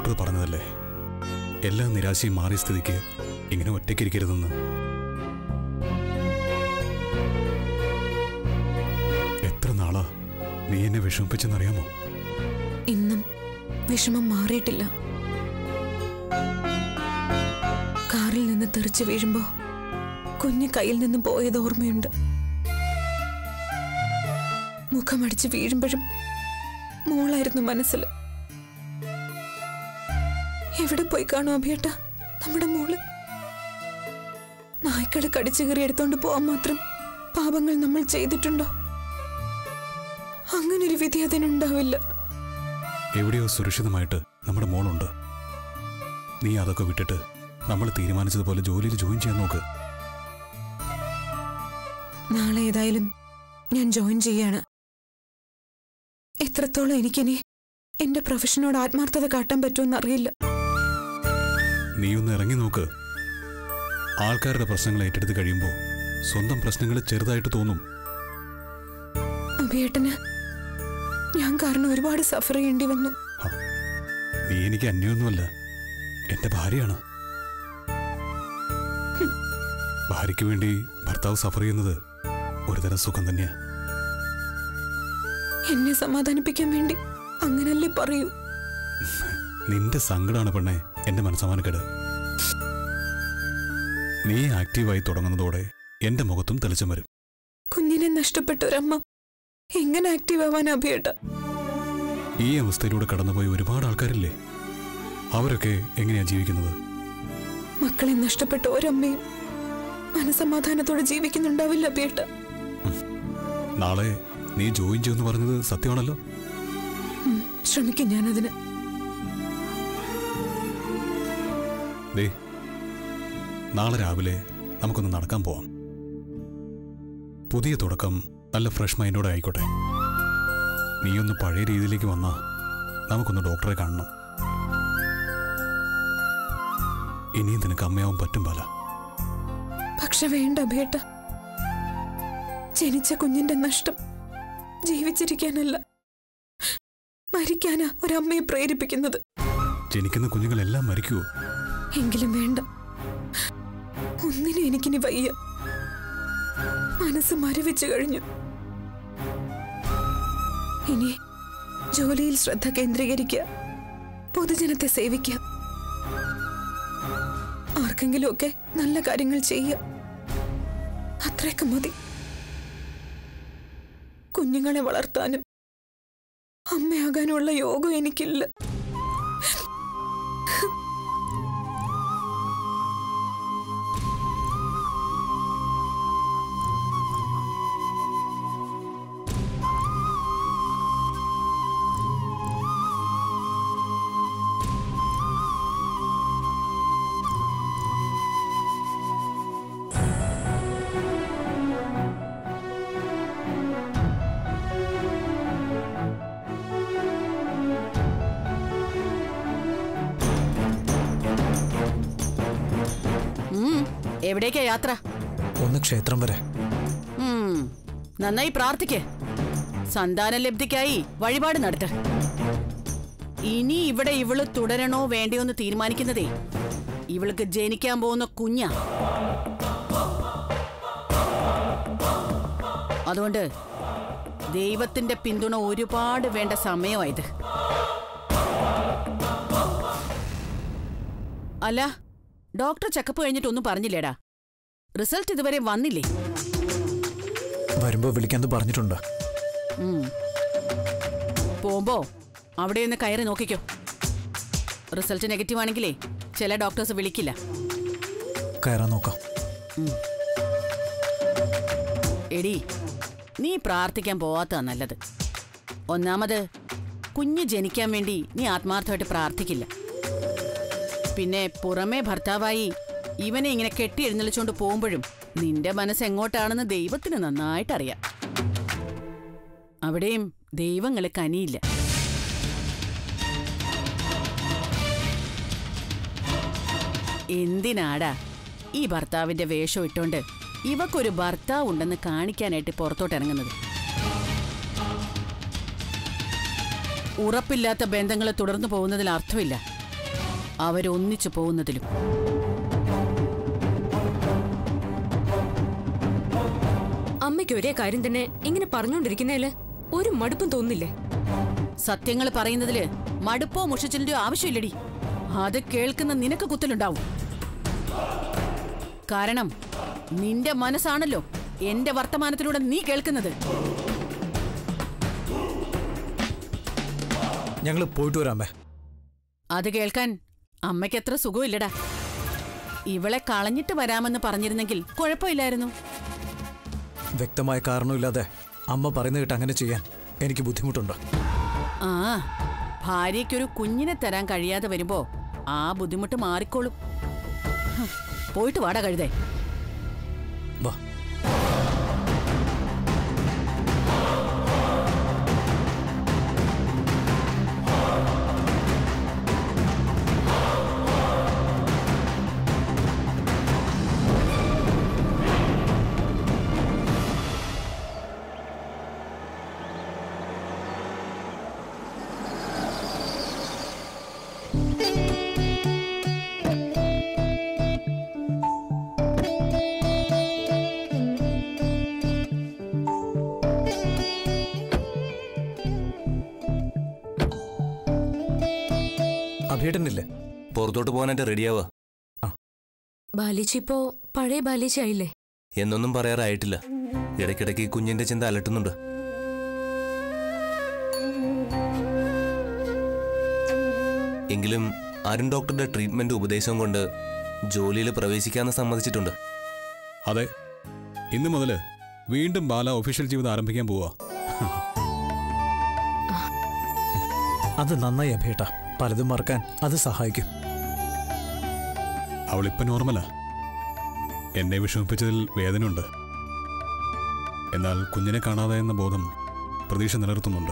Doctor പറഞ്ഞതല്ലേ എല്ലാ നിരാശയും മാറിയ സ്ഥിതിക്ക് ഇങ്ങനെ ഒറ്റയ്ക്കിരിക്കരുതെന്ന് എത്ര നാളാ നീ എന്നെ വിഷമിപ്പിച്ചെന്നറിയാമോ ഇന്നും വിഷമം മാറിയിട്ടില്ല കാറിൽ നിന്ന് തെറിച്ചു വീഴുമ്പോ കുഞ്ഞ് കയ്യിൽ നിന്നും പോയത് ഓർമ്മയുണ്ട് മുഖമടിച്ച് വീഴുമ്പോഴും മോളായിരുന്നു മനസ്സിൽ എവിടെ പോയി കാണും അഭിയേട്ട നമ്മുടെ മോള് നായ്ക്കള് കടിച്ചു കയറി എടുത്തോണ്ട് പോവാൻ മാത്രം പാപങ്ങൾ നമ്മൾ ചെയ്തിട്ടുണ്ടോ അങ്ങനൊരു വിധി അതിനുണ്ടാവില്ല എവിടെയോ സുരക്ഷിതമായിട്ട് നമ്മുടെ മോളുണ്ട് നീ അതൊക്കെ വിട്ടിട്ട് നമ്മൾ തീരുമാനിച്ചതുപോലെ ജോലിയിൽ ജോയിൻ ചെയ്യാൻ നോക്ക് നാളെ ഏതായാലും ഞാൻ ജോയിൻ ചെയ്യാണ് എത്രത്തോളം എനിക്കിനി എന്റെ പ്രൊഫഷനോട് ആത്മാർത്ഥത കാട്ടാൻ പറ്റുമെന്ന് അറിയില്ല നീ ഒന്ന് ഇറങ്ങി നോക്ക് ആൾക്കാരുടെ പ്രശ്നങ്ങൾ ഏറ്റെടുത്ത് കഴിയുമ്പോൾ സ്വന്തം പ്രശ്നങ്ങൾ ചെറുതായിട്ട് തോന്നും അഭിയേട്ടന് ഞാൻ കാരണം ഒരുപാട് സഫർ ചെയ്യേണ്ടി വന്നു ഹ, നീ എനിക്ക് അന്യൊന്നുമല്ല എന്റെ ഭാര്യയാണ് ഹും, ഭാര്യയ്ക്ക് വേണ്ടി ഭർത്താവ് സഫർ ചെയ്യുന്നത് ഒരുതരം സുഖം തന്നെയാ എന്നെ സമാധാനിപ്പിക്കാൻ വേണ്ടി അങ്ങനല്ലേ പറയൂ നിന്റെ സങ്കടമാണ് പെണ്ണെ എന്റെ മനസ്സമാനക്കേട് നീ ആക്റ്റീവായി തുടങ്ങുന്നതോടെ എന്റെ മുഖത്തും തെളിച്ചം വരും കുഞ്ഞിനെ നഷ്ടപ്പെട്ട ഒരമ്മ എങ്ങനെ ആക്റ്റീവ് ആവാൻ അഭിയേട്ട ഈ അവസ്ഥയിലൂടെ കടന്നുപോയ ഒരുപാട് ആൾക്കാരില്ലേ അവരൊക്കെ എങ്ങനെയാ ജീവിക്കുന്നത് മക്കളെ നഷ്ടപ്പെട്ട ഒരമ്മയും മനസമാധാനത്തോടെ ജീവിക്കുന്നുണ്ടാവില്ല അഭിയേട്ട നാളെ നീ ജോയിൻ ചെയ്യുമെന്ന് പറഞ്ഞത് സത്യമാണല്ലോ ഉം, ശ്രമിക്കും ഞാനതിന് ദേ നാളെ രാവിലെ നമുക്കൊന്ന് നടക്കാൻ പോവാം പുതിയ തുടക്കം നല്ല ഫ്രഷ് മൈൻഡോടെ ആയിക്കോട്ടെ നീയൊന്ന് പഴയ രീതിയിലേക്ക് വന്നാ നമുക്കൊന്ന് ഡോക്ടറെ കാണണം ഇനിയും നിനക്ക് അമ്മയാവാൻ പറ്റും പല പക്ഷെ വേണ്ട അഭിയേട്ട ജനിച്ച കുഞ്ഞിന്റെ നഷ്ടം ജീവിച്ചിരിക്കാനല്ല മരിക്കാനാ ഒരമ്മയെ പ്രേരിപ്പിക്കുന്നത് ജനിക്കുന്ന കുഞ്ഞുങ്ങളെല്ലാം മരിക്കുവോ എങ്കിലും വേണ്ട ഒന്നിനും എനിക്കിനി വയ്യ മനസ്സ് മരവിച്ചു കഴിഞ്ഞു ഇനി ജോലിയിൽ ശ്രദ്ധ കേന്ദ്രീകരിക്കുക പൊതുജനത്തെ സേവിക്കുക ആർക്കെങ്കിലുമൊക്കെ നല്ല കാര്യങ്ങൾ ചെയ്യുക അത്രയൊക്കെ മതി കുഞ്ഞുങ്ങളെ വളർത്താനും അമ്മയാകാനുമുള്ള യോഗം എനിക്കില്ല ഉം, എവിടേക്കാ യാത്ര ഒന്ന് ക്ഷേത്രം വരെ ഉം, നന്നായി പ്രാർത്ഥിക്ക് സന്താന ലബ്ധിക്കായി വഴിപാട് നടത്ത് ഇനി ഇവിടെ ഇവള് തുടരണോ വേണ്ടയോ എന്ന് തീരുമാനിക്കുന്നതേ ഇവൾക്ക് ജനിക്കാൻ പോകുന്ന കുഞ്ഞാ അതുകൊണ്ട് ദൈവത്തിന്റെ പിന്തുണ ഒരുപാട് വേണ്ട സമയമായത് അല്ല ഡോക്ടർ ചെക്കപ്പ് കഴിഞ്ഞിട്ടൊന്നും പറഞ്ഞില്ലേടാ റിസൾട്ട് ഇതുവരെ വന്നില്ലേ വരുമ്പോ വിളിക്കാന്ന് പറഞ്ഞിട്ടുണ്ട് ഉം. പോകുമ്പോ അവിടെ ഒന്ന് കയറി നോക്കിക്കോ റിസൾട്ട് നെഗറ്റീവ് ആണെങ്കിലേ ചില ഡോക്ടേഴ്സ് വിളിക്കില്ല കയറാൻ നോക്കാം എടി നീ പ്രാർത്ഥിക്കാൻ പോവാത്ത നല്ലത് ഒന്നാമത് കുഞ്ഞ് ജനിക്കാൻ വേണ്ടി നീ ആത്മാർത്ഥമായിട്ട് പ്രാർത്ഥിക്കില്ല പിന്നെ പുറമേ ഭർത്താവായി ഇവനെ ഇങ്ങനെ കെട്ടി എഴുന്നള്ളിച്ചുകൊണ്ട് പോകുമ്പോഴും നിന്റെ മനസ്സ് എങ്ങോട്ടാണെന്ന് ദൈവത്തിന് നന്നായിട്ടറിയാം അവിടെയും ദൈവങ്ങളെ കനിയില്ല എന്തിനാടാ ഈ ഭർത്താവിന്റെ വേഷം ഇട്ടോണ്ട് ഇവക്കൊരു ഭർത്താവ് ഉണ്ടെന്ന് കാണിക്കാനായിട്ട് പുറത്തോട്ട് ഇറങ്ങുന്നത് ഉറപ്പില്ലാത്ത ബന്ധങ്ങൾ തുടർന്നു പോകുന്നതിൽ അർത്ഥമില്ല അവരൊന്നിച്ചു പോകുന്നതിലും അമ്മയ്ക്ക് ഒരേ കാര്യം തന്നെ ഇങ്ങനെ പറഞ്ഞുകൊണ്ടിരിക്കുന്നതില് ഒരു മടുപ്പും തോന്നില്ലേ സത്യങ്ങൾ പറയുന്നതില് മടുപ്പോ മുഷിച്ചിലിന്റെയോ ആവശ്യമില്ലടി അത് കേൾക്കുന്ന നിനക്ക് കുത്തലുണ്ടാവും കാരണം നിന്റെ മനസ്സാണല്ലോ എന്റെ വർത്തമാനത്തിലൂടെ നീ കേൾക്കുന്നത് ഞങ്ങൾ പോയിട്ട് വരാമേ അത് കേൾക്കാൻ അമ്മയ്ക്ക് എത്ര സുഖമില്ലടാ ഇവളെ കളഞ്ഞിട്ട് വരാമെന്ന് പറഞ്ഞിരുന്നെങ്കിൽ കുഴപ്പമില്ലായിരുന്നു വ്യക്തമായ കാരണമില്ലാതെ അമ്മ പറയുന്നത് കേട്ട് അങ്ങനെ ചെയ്യാൻ എനിക്ക് ബുദ്ധിമുട്ടുണ്ട് ആ ഭാര്യയ്ക്കൊരു കുഞ്ഞിനെ തരാൻ കഴിയാതെ വരുമ്പോ ആ ബുദ്ധിമുട്ട് മാറിക്കോളും ഹ്, പോയിട്ട് വാടാ കഴുതേ വാ അഭിയേട്ടനില്ലേ പുറത്തോട്ട് പോകാനായിട്ട് റെഡിയാവുക ബാലിച്ചി ഇപ്പോ പഴയ ബാലിച്ചി ആയില്ലേ എന്നൊന്നും പറയാറായിട്ടില്ല ഇടയ്ക്കിടയ്ക്ക് ഈ കുഞ്ഞിന്റെ ചിന്ത അലട്ടുന്നുണ്ട് എങ്കിലും അരുൺ ഡോക്ടറുടെ ട്രീറ്റ്മെന്റ് ഉപദേശം കൊണ്ട് ജോലിയിൽ പ്രവേശിക്കാന്ന് സമ്മതിച്ചിട്ടുണ്ട് അതെ ഇന്നു മുതൽ വീണ്ടും ബാല ഒഫീഷ്യൽ ജീവിതം ആരംഭിക്കാൻ പോവാ അത് നന്നായി അഭിയേട്ട പലതും മറക്കാൻ അത് സഹായിക്കും അവളിപ്പം നോർമലാ എന്നെ വിഷമിപ്പിച്ചതിൽ വേദനയുണ്ട് എന്നാൽ കുഞ്ഞിനെ കാണാതെ എന്ന ബോധം പ്രതീക്ഷ നിലനിർത്തുന്നുണ്ട്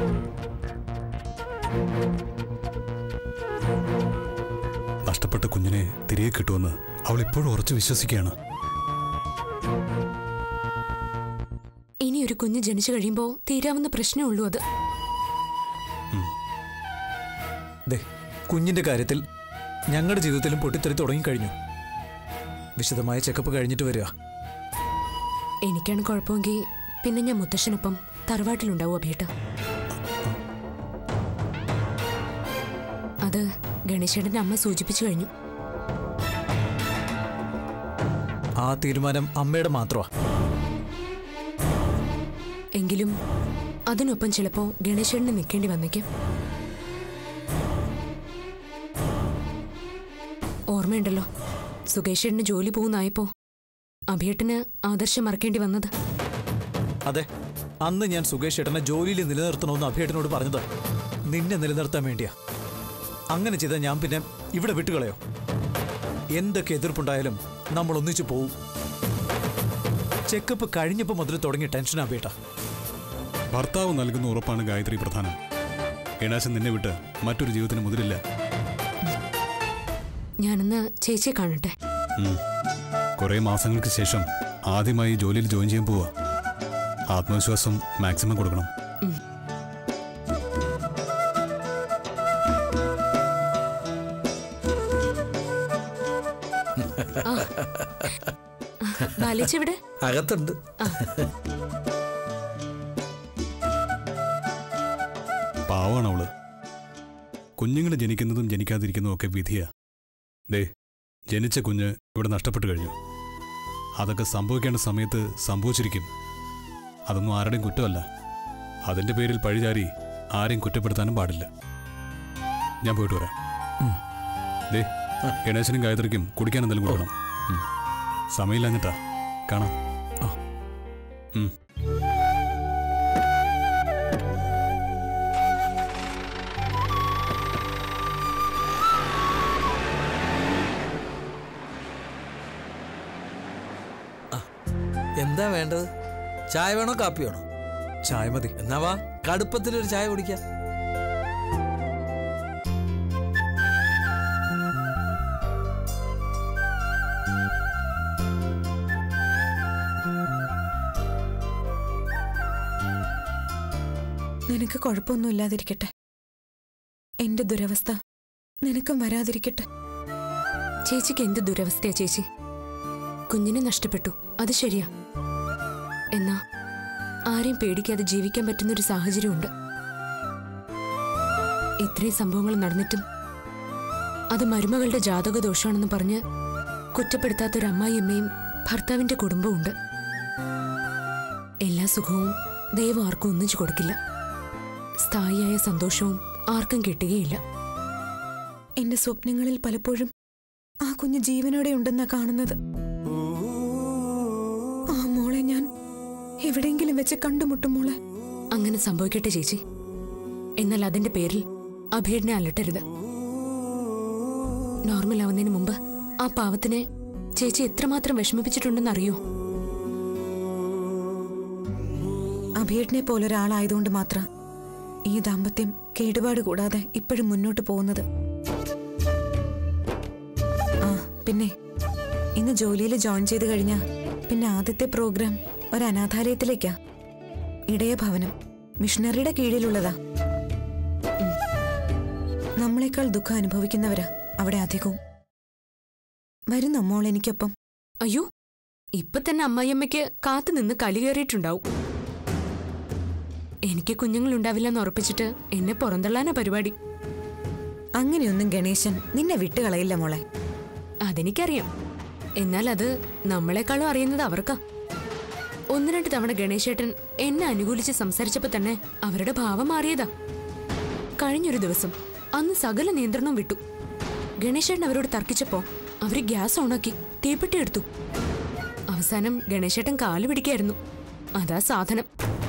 നഷ്ടപ്പെട്ട കുഞ്ഞിനെ തിരികെ കിട്ടുമെന്ന് അവൾ ഇപ്പോഴും ഉറച്ചു വിശ്വസിക്കുകയാണ് ഇനി ഒരു കുഞ്ഞ് ജനിച്ചു കഴിയുമ്പോ തീരാവുന്ന പ്രശ്നമേ ഉള്ളൂ അത് ദേ കുഞ്ഞിന്റെ കാര്യത്തിൽ ഞങ്ങളുടെ ജീവിതത്തിലും പൊട്ടിത്തെറി തുടങ്ങിക്കഴിഞ്ഞു വിശദമായ ചെക്കപ്പ് കഴിഞ്ഞിട്ട് വരിക എനിക്കാണ് കുഴപ്പമെങ്കിൽ പിന്നെ ഞാൻ മുത്തശ്ശനൊപ്പം തറവാട്ടിലുണ്ടാവും അഭിയേട്ട അത് ഗണേശേട്ടന്റെ അമ്മ സൂചിപ്പിച്ചു കഴിഞ്ഞു ആ തീരുമാനം അമ്മയുടെ മാത്രമാ എങ്കിലും അതിനൊപ്പം ചിലപ്പോ ഗണേശേട്ടന് നിൽക്കേണ്ടി വന്നേക്കും ഓർമ്മയുണ്ടല്ലോ സുകേഷേട്ടന് ജോലി പോകുന്നായപ്പോ അഭിയേട്ടന് ആദർശം മറക്കേണ്ടി വന്നത് അതെ അന്ന് ഞാൻ സുകേഷ് ഏട്ടനെ ജോലിയിൽ നിലനിർത്തണമെന്ന് അഭിയേട്ടനോട് പറഞ്ഞത് നിന്നെ നിലനിർത്താൻ വേണ്ടിയാ അങ്ങനെ ചെയ്താൽ ഞാൻ പിന്നെ ഇവിടെ വിട്ടുകളയോ എന്തൊക്കെ എതിർപ്പുണ്ടായാലും നമ്മൾ ഒന്നിച്ചു പോവും ചെക്കപ്പ് കഴിഞ്ഞപ്പോൾ മുതൽ തുടങ്ങിയ ടെൻഷനാ ബേട്ട ഭർത്താവ് നൽകുന്ന ഉറപ്പാണ് ഗായത്രി പ്രധാനം എണാശൻ നിന്നെ വിട്ട് മറ്റൊരു ജീവിതത്തിന് മുതിരില്ല ഞാനിന്ന് ചേച്ചിയെ കാണട്ടെ ഉം. കുറേ മാസങ്ങൾക്ക് ശേഷം ആദ്യമായി ജോലിയിൽ ജോയിൻ ചെയ്യാൻ പോവാ ആത്മവിശ്വാസം മാക്സിമം കൊടുക്കണം ബാലിച്ചെവിടെ അകത്തുണ്ട് പാവാണ് അവള് കുഞ്ഞുങ്ങൾ ജനിക്കുന്നതും ജനിക്കാതിരിക്കുന്നതും ഒക്കെ വിധിയാ ദേ ജനിച്ച കുഞ്ഞ് ഇവിടെ നഷ്ടപ്പെട്ടു കഴിഞ്ഞു അതൊക്കെ സംഭവിക്കേണ്ട സമയത്ത് സംഭവിച്ചിരിക്കും അതൊന്നും ആരുടെയും കുറ്റമല്ല അതിന്റെ പേരിൽ പഴിചാരി ആരെയും കുറ്റപ്പെടുത്താനും പാടില്ല ഞാൻ പോയിട്ട് വരാം ഉം. ദേ ഗണേശനും ഗായത്രിക്കും കുടിക്കാൻ എന്തെങ്കിലും കൊടുക്കണം ഉം. സമയമില്ലാഞ്ഞിട്ടാ കാണാം ആ. ഉം. എന്താ വേണ്ടത് ചായ വേണോ കാപ്പി വേണോ ചായ മതി എന്നാ വാ കടുപ്പത്തിലൊരു ചായ കുടിക്കാം നിനക്ക് കുഴപ്പമൊന്നും ഇല്ലാതിരിക്കട്ടെ എന്റെ ദുരവസ്ഥ നിനക്കും വരാതിരിക്കട്ടെ ചേച്ചിക്ക് എന്ത് ദുരവസ്ഥയാ ചേച്ചി കുഞ്ഞിനെ നഷ്ടപ്പെട്ടു അത് ശരിയാ എന്നാ ആരെയും പേടിക്കാതെ ജീവിക്കാൻ പറ്റുന്നൊരു സാഹചര്യമുണ്ട് ഇത്രയും സംഭവങ്ങൾ നടന്നിട്ടും അത് മരുമകളുടെ ജാതക ദോഷമാണെന്ന് പറഞ്ഞ് കുറ്റപ്പെടുത്താത്തൊരു അമ്മായിയമ്മയും ഭർത്താവിന്റെ കുടുംബമുണ്ട് എല്ലാ സുഖവും ദൈവം ആർക്കും ഒന്നിച്ചു കൊടുക്കില്ല സ്ഥായിയായ സന്തോഷവും ആർക്കും കിട്ടുകയില്ല എന്റെ സ്വപ്നങ്ങളിൽ പലപ്പോഴും ആ കുഞ്ഞ് ജീവനോടെ ഉണ്ടെന്നാ കാണുന്നത് ആ മോളെ ഞാൻ എവിടെയെങ്കിലും വെച്ച് കണ്ടുമുട്ടും മോളെ അങ്ങനെ സംഭവിക്കട്ടെ ചേച്ചി എന്നാൽ അതിന്റെ പേരിൽ അഭേടിനെ അലട്ടരുത് നോർമൽ ആവുന്നതിന് മുമ്പ് ആ പാവത്തിനെ ചേച്ചി എത്രമാത്രം വിഷമിപ്പിച്ചിട്ടുണ്ടെന്ന് അറിയോ അഭിയേട്ടനെ പോലൊരാളായതുകൊണ്ട് മാത്രം ഈ ദാമ്പത്യം കേടുപാട് കൂടാതെ ഇപ്പോഴും മുന്നോട്ട് പോകുന്നത് ആ പിന്നെ ഇന്ന് ജോലിയിൽ ജോയിൻ ചെയ്ത് കഴിഞ്ഞാ പിന്നെ ആദ്യത്തെ പ്രോഗ്രാം ഒരു അനാഥാലയത്തിലേക്കാ ഇടയ ഭവനം മിഷണറിയുടെ കീഴിലുള്ളതാ ഉം. നമ്മളെക്കാൾ ദുഃഖം അനുഭവിക്കുന്നവരാ അവിടെ അധികവും വരുന്നോ മോൾ എനിക്കൊപ്പം അയ്യോ ഇപ്പൊ തന്നെ അമ്മായിയമ്മയ്ക്ക് കാത്തു നിന്ന് കലി കയറിയിട്ടുണ്ടാവും എനിക്ക് കുഞ്ഞുങ്ങളുണ്ടാവില്ലെന്ന് ഉറപ്പിച്ചിട്ട് എന്നെ പുറന്തള്ളാനാ പരിപാടി അങ്ങനെയൊന്നും ഗണേശൻ നിന്നെ വിട്ടുകളയില്ല മോളെ അതെനിക്കറിയാം എന്നാൽ അത് നമ്മളെക്കാളും അറിയുന്നത് അവർക്കാ ഒന്ന് രണ്ട് തവണ ഗണേശേട്ടൻ എന്നെ അനുകൂലിച്ച് സംസാരിച്ചപ്പോ തന്നെ അവരുടെ ഭാവം മാറിയതാ കഴിഞ്ഞൊരു ദിവസം അന്ന് സകല നിയന്ത്രണവും വിട്ടു ഗണേശേട്ടൻ അവരോട് തർക്കിച്ചപ്പോ അവര് ഗ്യാസ് ഓണാക്കി തീപ്പെട്ടി എടുത്തു അവസാനം ഗണേശേട്ടൻ കാല് പിടിക്കായിരുന്നു അതാ സാധനം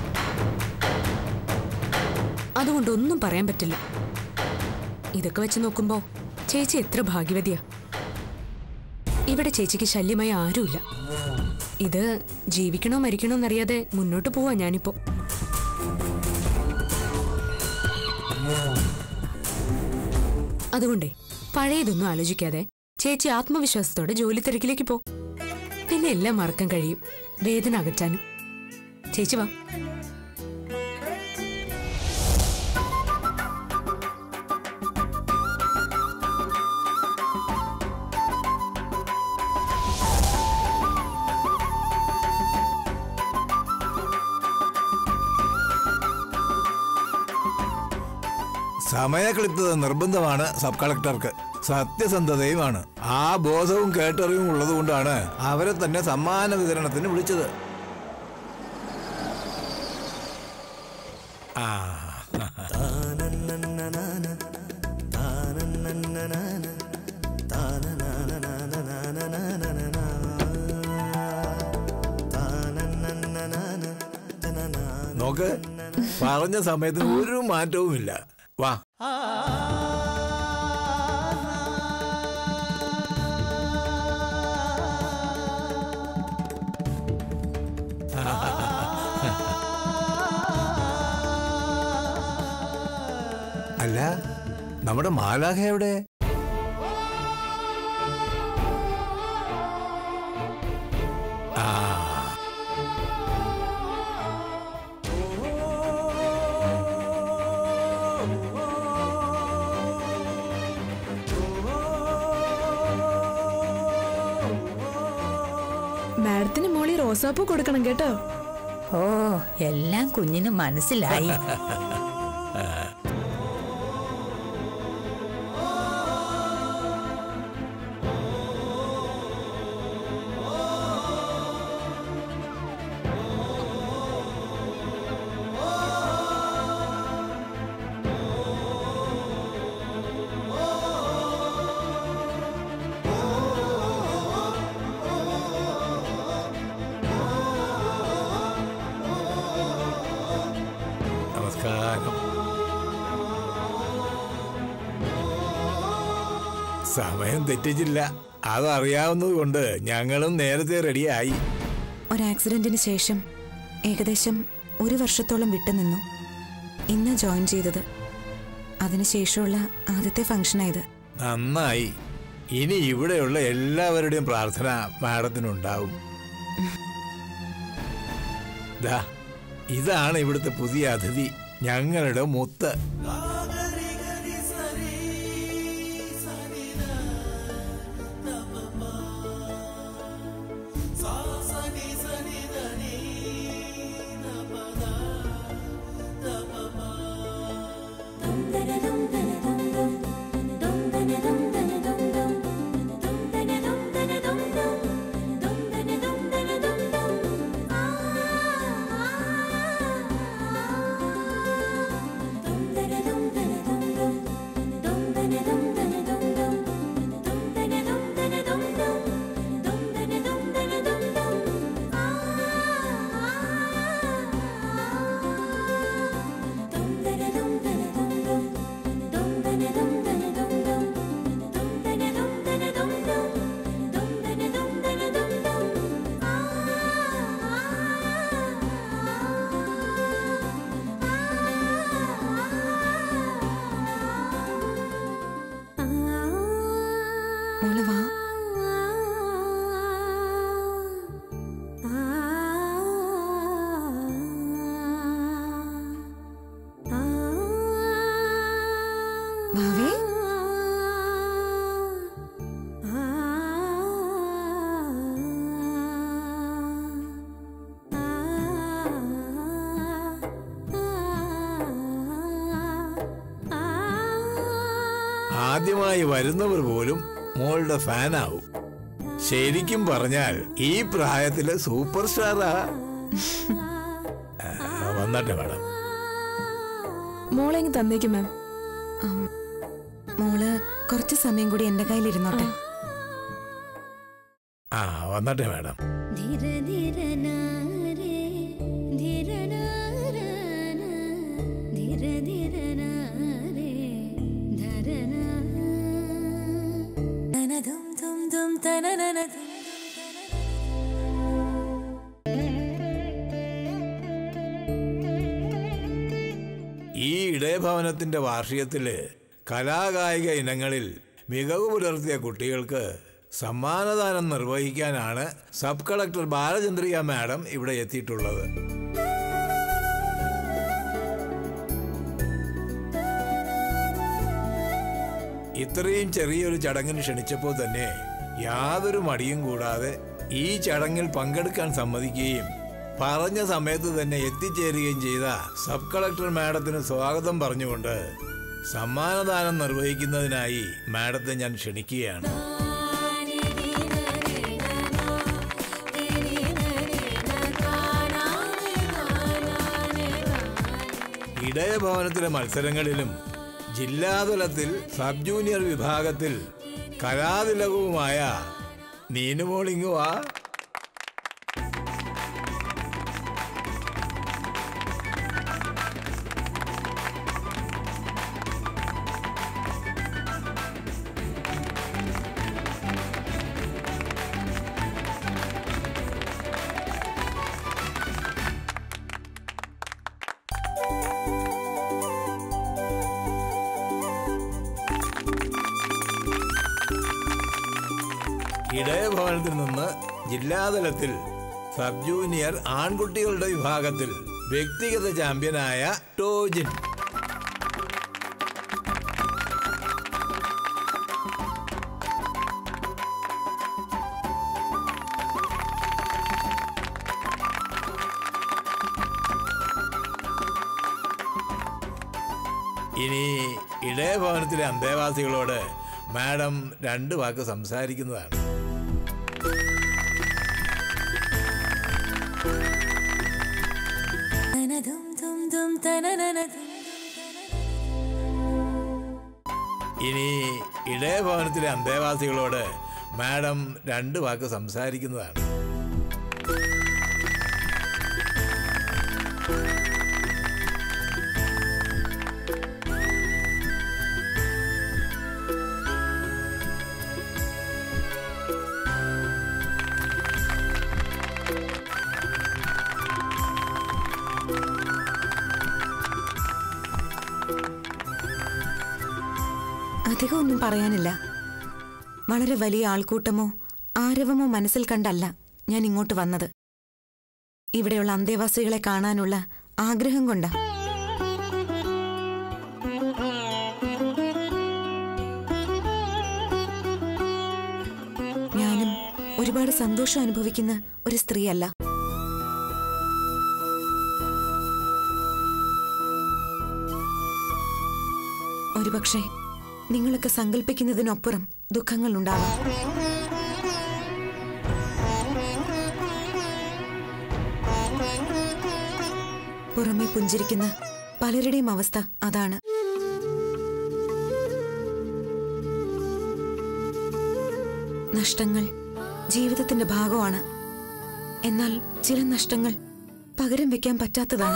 അതുകൊണ്ട് ഒന്നും പറയാൻ പറ്റില്ല ഇതൊക്കെ വെച്ച് നോക്കുമ്പോ ചേച്ചി എത്ര ഭാഗ്യവതിയാ ഇവിടെ ചേച്ചിക്ക് ശല്യമായി ആരുമില്ല ഇത് ജീവിക്കണോ മരിക്കണോ എന്നറിയാതെ മുന്നോട്ട് പോവാ ഞാനിപ്പോ അതുകൊണ്ടേ പഴയതൊന്നും ആലോചിക്കാതെ ചേച്ചി ആത്മവിശ്വാസത്തോടെ ജോലി തിരക്കിലേക്ക് പോ പിന്നെ എല്ലാം മറക്കാൻ കഴിയും വേദന അകറ്റാനും ചേച്ചി വാ സമയക്ലിപ്തത നിർബന്ധമാണ് സബ് കളക്ടർക്ക് സത്യസന്ധതയുമാണ് ആ ബോധവും കേട്ടറിവും ഉള്ളതുകൊണ്ടാണ് അവരെ തന്നെ സമ്മാന വിതരണത്തിന് വിളിച്ചത് ആ നോക്ക് പറഞ്ഞ സമയത്തിന് ഒരു മാറ്റവുമില്ല വാ അല്ല നമ്മുടെ മാലാഖ എവിടെ ആ മാഡത്തിന് മോളി റോസാപ്പൂ കൊടുക്കണം കേട്ടോ ഓ എല്ലാം കുഞ്ഞിന് മനസ്സിലായി നമസ്കാരം സമയം തെറ്റിച്ചില്ല അതറിയാവുന്നത് കൊണ്ട് ഞങ്ങളും നേരത്തെ റെഡിയായി ഒരു ആക്സിഡന്റിന് ശേഷം ഏകദേശം ഒരു വർഷത്തോളം വിട്ടുനിന്നു ഇന്ന് ജോയിൻ ചെയ്തത് അതിനുശേഷമുള്ള ആദ്യത്തെ ഫംഗ്ഷനായത് നന്നായി ഇനി ഇവിടെയുള്ള എല്ലാവരുടെയും പ്രാർത്ഥന മാഡത്തിനുണ്ടാവും ദാ ഇതാണ് ഇവിടുത്തെ പുതിയ അതിഥി ഞങ്ങളുടെ മുത്ത് വാവേ ആദ്യമായി വരുന്നവർ പോലും മോളുടെ ഫാനാവും ശരിക്കും പറഞ്ഞാൽ ഈ പ്രായത്തില് സൂപ്പർ സ്റ്റാറാ ആ, വന്നട്ടെ മാഡം മോളെ ഇങ്ങ് തന്നേക്കും മാം ആം, മോള് കുറച്ച് സമയം കൂടി എന്റെ കയ്യിലിരുന്നോട്ടെ ആ വന്നട്ടെ മാഡം ഈ ഇടയഭവനത്തിന്റെ വാർഷികത്തില് കലാകായിക ഇനങ്ങളിൽ മികവ് പുലർത്തിയ കുട്ടികൾക്ക് സമ്മാനദാനം നിർവഹിക്കാനാണ് സബ് കളക്ടർ ബാലചന്ദ്രിക മാഡം ഇവിടെ എത്തിയിട്ടുള്ളത് ഇത്രയും ചെറിയൊരു ചടങ്ങിന് ക്ഷണിച്ചപ്പോൾ തന്നെ യാതൊരു മടിയും കൂടാതെ ഈ ചടങ്ങിൽ പങ്കെടുക്കാൻ സമ്മതിക്കുകയും പറഞ്ഞ സമയത്ത് തന്നെ എത്തിച്ചേരുകയും ചെയ്ത സബ് കളക്ടർ മാഡത്തിന് സ്വാഗതം പറഞ്ഞുകൊണ്ട് സമ്മാനദാനം നിർവഹിക്കുന്നതിനായി മാഡത്തെ ഞാൻ ക്ഷണിക്കുകയാണ് ഇടയഭവനത്തിലെ മത്സരങ്ങളിലും ജില്ലാതലത്തിൽ സബ് ജൂനിയർ വിഭാഗത്തിൽ കലാതിലകവുമായ നീനുമോളിങ്ങുവാ ഇടയഭവനത്തിൽ നിന്ന് ജില്ലാതലത്തിൽ സബ് ജൂനിയർ ആൺകുട്ടികളുടെ വിഭാഗത്തിൽ വ്യക്തിഗത ചാമ്പ്യനായ ടോജിൻ ഇനി ഇടയഭവനത്തിലെ അന്തേവാസികളോട് മാഡം രണ്ട് വാക്ക് സംസാരിക്കുന്നതാണ് ഇനി ഇടയഭവനത്തിലെ അന്തേവാസികളോട് മാഡം രണ്ട് വാക്ക് സംസാരിക്കുന്നതാണ് അധികം ഒന്നും പറയാനില്ല വളരെ വലിയ ആൾക്കൂട്ടമോ ആരവമോ മനസ്സിൽ കണ്ടല്ല ഞാൻ ഇങ്ങോട്ട് വന്നത് ഇവിടെയുള്ള അന്തേവാസികളെ കാണാനുള്ള ആഗ്രഹം കൊണ്ടാ ഞാനും ഒരുപാട് സന്തോഷം അനുഭവിക്കുന്ന ഒരു സ്ത്രീയല്ല ഒരുപക്ഷെ നിങ്ങളൊക്കെ സങ്കല്പിക്കുന്നതിനപ്പുറം ദുഃഖങ്ങൾ ഉണ്ടാവാം പുറമെ പുഞ്ചിരിക്കുന്ന പലരുടെയും അവസ്ഥ അതാണ് നഷ്ടങ്ങൾ ജീവിതത്തിന്റെ ഭാഗമാണ് എന്നാൽ ചില നഷ്ടങ്ങൾ പകരം വെക്കാൻ പറ്റാത്തതാണ്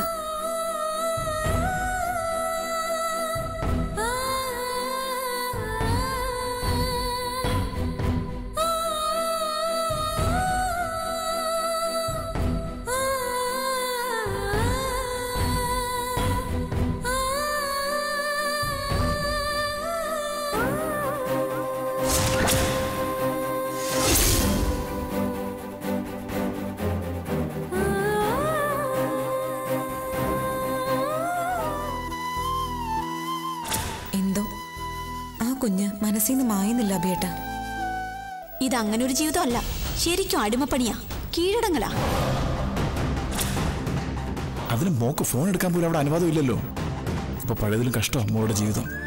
എന്തോ കുഞ്ഞ് മനസ്സിൽ നിന്ന് മായുന്നില്ല അഭിയേട്ട ഇതങ്ങനെ ഒരു ജീവിതമല്ല ശരിക്കും അടിമപ്പണിയാ കീഴടങ്ങലാ അതിന് മോക്ക് ഫോൺ എടുക്കാൻ പോലും അവിടെ അനുവാദം ഇല്ലല്ലോ ഇപ്പൊ പഴയതിലും കഷ്ടമാണ് മോളുടെ ജീവിതം